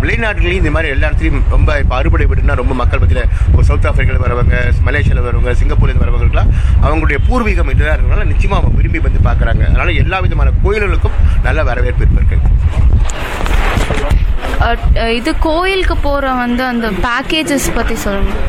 வெளிநாட்டுலையும் இந்த மாதிரி எல்லா இடத்துலையும் ரொம்ப இப்போ அறுபடை வீடுனா ரொம்ப மக்கள் மத்தியில் இப்போ சவுத் ஆப்பிரிக்காவில் வரவங்க மலேசியாவில் வரவங்க சிங்கப்பூர்லேருந்து வரவங்களுக்குலாம் அவங்களுடைய பூர்வீகம் இதுதான் இருக்கிறதுனால நிச்சயமாக அவங்க விரும்பி வந்து பார்க்குறாங்க அதனால எல்லா விதமான கோயில்களுக்கும் நல்ல வரவேற்பு இருக்கு அஹ், இது கோயிலுக்கு போகிற வந்து அந்த பேக்கேஜஸ் பற்றி சொல்லுங்கள்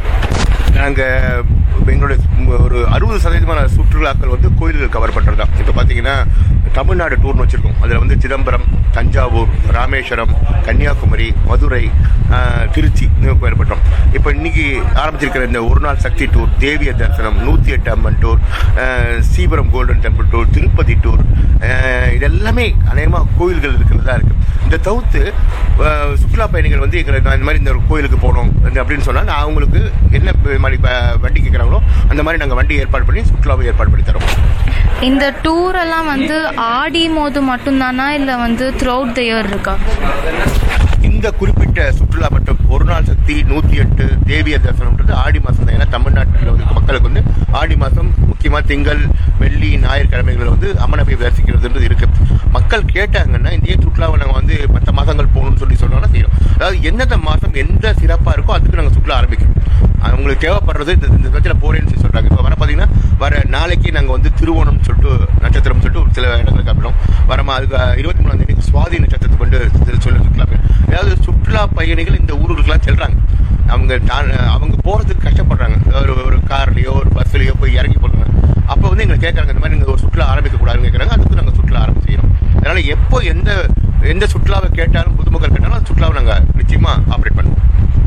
நாங்கள் எங்களுடைய ஒரு அறுபது சதவீதமான சுற்றுலாக்கள் வந்து கோயில்கள் கவர் பண்ணுறது தான் இப்போ பார்த்தீங்கன்னா தமிழ்நாடு டூர்னு வச்சுருக்கோம் அதில் வந்து சிதம்பரம் தஞ்சாவூர் ராமேஸ்வரம் கன்னியாகுமரி மதுரை ஆஹ், திருச்சி கோயில் பண்ணுறோம் இப்போ இன்னைக்கு ஆரம்பிச்சிருக்கிற இந்த ஒரு நாள் சக்தி டூர் தேவிய தரிசனம் நூற்றி எட்டு அம்மன் டூர் ஆஹ், சீபரம் golden temple tour Tirupati tour ஆஹ், இதெல்லாமே அநேகமாக கோயில்கள் இருக்கிறதா இருக்குது இதை தவிர்த்து ஆஹ், சுற்றுலா பயணிகள் வந்து எங்களை நான் இந்த மாதிரி இந்த ஒரு கோயிலுக்கு போகணும் இந்த அப்படின்னு சொன்னால் நான் அவங்களுக்கு என்ன ப- மாதிரி ப- வண்டி கேட்குறாங்களோ அந்த மாதிரி நாங்கள் வண்டி ஏற்பாடு பண்ணி சுற்றுலாவை ஏற்பாடு பண்ணி தரோம் இந்த டூர் எல்லாம் வந்து ஆடி போது மட்டும்தானா இல்லை வந்து த்ரூ அவுட் த இயர் இருக்கா இந்த குறிப்பிட்ட சுற்றுலா மற்றும் ஒரு நாள் சக்தி நூற்றி எட்டு தேவிய தரிசனம்ன்றது ஆடி மாதம் தான் ஏன்னா தமிழ்நாட்டில் வந்து மக்களுக்கு வந்து ஆடி மாதம் முக்கியமாக திங்கள் வெள்ளி ஞாயிற்றுக்கிழமைகளில் வந்து அம்மனை போய் தரிசிக்கிறதுன்றது இருக்கு மக்கள் கேட்டாங்கன்னா இந்த ஏன் சுற்றுலாவை நாங்கள் வந்து மற்ற மாதங்கள் போகணும்னு சொல்லி சொன்னோம்னா செய்யும் அதாவது எந்தெந்த மாதம் எந்த சிறப்பாக இருக்கோ அதுக்கு நாங்கள் சுற்றுலா ஆரம்பிக்கிறோம் அவங்களுக்கு தேவைப்படுறது இந்த இந்த நட்சத்திரத்தில் போறேன்னு சொல்லி சொல்றாங்க இப்போ வர பார்த்தீங்கன்னா வர நாளைக்கு நாங்கள் வந்து திருவோணம் சொல்லிட்டு நட்சத்திரம் சொல்லிட்டு ஒரு சில இடங்களுக்கு காட்டுறோம் வரமா அதுக்கு இருபத்தி மூணாம் தேதி சுவாதி நட்சத்திரத்தை கொண்டு சொல்லி சுற்றுலா பயணி. அதாவது சுற்றுலா பயணிகள் இந்த ஊர்களுக்கெல்லாம் செல்றாங்க அவங்க தான் அவங்க போறதுக்கு கஷ்டப்படுறாங்க ஒரு ஒரு கார்லயோ ஒரு பஸ்லயோ போய் இறங்கி போடுறாங்க அப்போ வந்து எங்களை கேட்கறாங்க இந்த மாதிரி நீங்கள் ஒரு சுற்றுலா ஆரம்பிக்க கூடாதுன்னு கேட்குறாங்க அதுக்கு நாங்கள் சுற்றுலா ஆரம்பிச்சு செய்யறோம் அதனால எப்போ எந்த எந்த சுற்றுலாவை கேட்டாலும் பொதுமக்கள் கேட்டாலும் அந்த சுற்றுலாவை நாங்கள் நிச்சயமா ஆப்ரேட் பண்ணுவோம்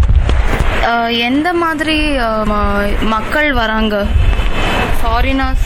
அஹ், எந்த மாதிரி அஹ், ம- மக்கள் வராங்க ஃபாரினர்ஸ்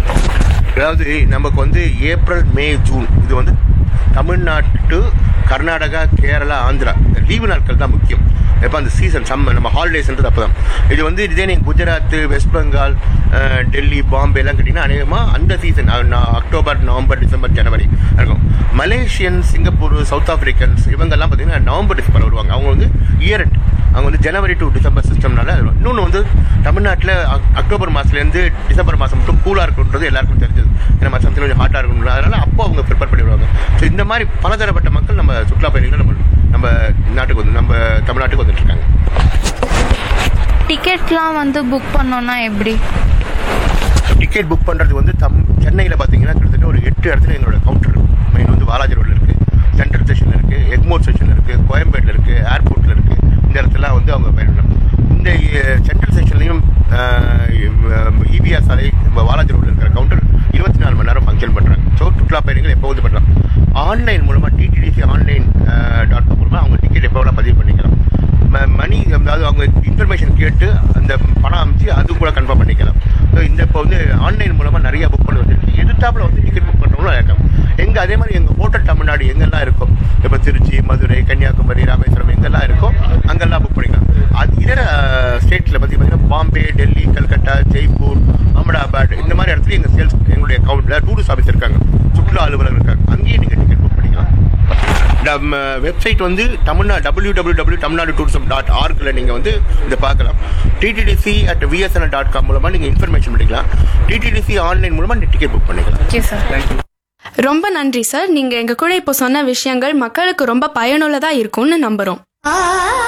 அதாவது நமக்கு வந்து ஏப்ரல் மே ஜூன் இது வந்து தமிழ்நாட்டு கர்நாடகா கேரளா ஆந்திரா இந்த லீவு நாட்கள் தான் முக்கியம் எப்போ அந்த சீசன் சம்ம நம்ம ஹாலிடேஸ்ன்றது அப்போ தான் இது வந்து இதே நீங்கள் குஜராத் வெஸ்ட் பெங்கால் அஹ், டெல்லி பாம்பே எல்லாம் கேட்டிங்கன்னா அநேகமாக அந்த சீசன் அக்டோபர் நவம்பர் டிசம்பர் ஜனவரி இருக்கும் மலேசியன் சிங்கப்பூர் சவுத் ஆப்பிரிக்கன்ஸ் இவங்கெல்லாம் பார்த்தீங்கன்னா நவம்பர் டிசம்பர் வருவாங்க அவங்க வந்து இயர் அவங்க வந்து ஜனவரி டு டிசம்பர் சிஸ்டம்னால இன்னொன்று வந்து தமிழ்நாட்டில் அக்டோபர் மாதத்துலேருந்து டிசம்பர் மாதம் மட்டும் கூலாக இருக்குன்றது எல்லாருக்கும் தெரிஞ்சது ஏன்னா மற்ற சமயத்தில் கொஞ்சம் ஹாட்டாக இருக்கணும் அதனால அப்போ அவங்க ப்ரிப்பேர் பண்ணிடுவாங்க ஸோ இந்த மாதிரி பலதரப்பட்ட மக்கள் நம்ம சுற்றுலா பயணிகள் நம்ம நம்ம நாட்டுக்கு வந்து நம்ம தமிழ்நாட்டுக்கு வந்துட்டு இருக்காங்க டிக்கெட்லாம் வந்து புக் பண்ணோன்னா எப்படி டிக்கெட் புக் பண்ணுறது வந்து தம் சென்னையில் பார்த்தீங்கன்னா கிட்டத்தட்ட ஒரு எட்டு இடத்துல எங்களோட கவுண்டர் இருக்கும் மெயின் வந்து வாலாஜி ரோடில் இருக்குது சென்ட்ரல் ஸ்டேஷனில் இருக்குது எக்மோர் ஸ்டேஷனில் இருக்குது கோயம்பேட்டில் இருக்குது ஏர்போர்ட்டில் இருக்குது இந்த இடத்துல வந்து அவங்க பயன்படும் இந்த சென்ட்ரல் ஸ்டேஷன்லையும் இபிஆர் சாலை நம்ம வாலாஜி ரோடில் இருக்கிற கவுண்டர் இருபத்தி நாலு மணி நேரம் ஃபங்க்ஷன் பண்ணுறாங்க ஸோ சுற்றுலா பயணிகள் எப்போ வந்து பண்ணுறாங்க ஆன்லைன் மூலமாக டிடிடிசி ஆன்லைன் டாட் காம் மூலமாக அவங்க டிக்கெட் எப்போ வேணால் பதிவு பண்ணிக்கலாம் ம- மணி அதாவது அவங்க இன்ஃபர்மேஷன் கேட்டு அந்த பணம் அமைச்சு அது கூட கன்ஃபார்ம் பண்ணிக்கலாம் ஸோ இந்த இப்போ வந்து ஆன்லைன் மூலமாக நிறைய புக் பண்ணி வந்துருக்கு எதிர்த்தாப்புல வந்து டிக்கெட் புக் பண்ணுறவங்களும் இருக்காங்க எங்க அதே மாதிரி எங்கள் ஹோட்டல் தமிழ்நாடு எங்கெல்லாம் இருக்கும் இப்போ திருச்சி மதுரை கன்னியாகுமரி ராமேஸ்வரம் எங்கெல்லாம் இருக்கோ அங்கெல்லாம் புக் பண்ணிக்கலாம் அது இதர ஸ்டேட்டில் பார்த்தீங்கன்னா பாம்பே டெல்லி கல்கட்டா ஜெய்ப்பூர் அகமதாபாத் இந்த மாதிரி இடத்துல எங்கள் சேல்ஸ் எங்களுடைய அக்கௌண்ட்டில் டூரிஸ்ட் ஆஃபீஸ் இருக்காங்க சுற்றுலா அலுவலர் இருக்காங்க அங்கேயும் நீங்கள் டிக்கெட் புக் பண்ணிக்கலாம் நம்ம வெப்சைட் வந்து Tamil Nadu W W W Tamil Nadu tourism dot ஆர்கில் நீங்கள் வந்து இதை பார்க்கலாம் TTDC at VSNL dot com மூலமாக நீங்கள் இன்ஃபர்மேஷன் பண்ணிக்கலாம் டிடிடிசி ஆன்லைன் மூலமாக டிக்கெட் புக் பண்ணிக்கலாம் ஓகே சார் தேங்க்யூ ரொம்ப நன்றி சார் நீங்க எங்க கூட இப்போ சொன்ன விஷயங்கள் மக்களுக்கு ரொம்ப பயனுள்ளதா இருக்கும்னு நம்புறோம்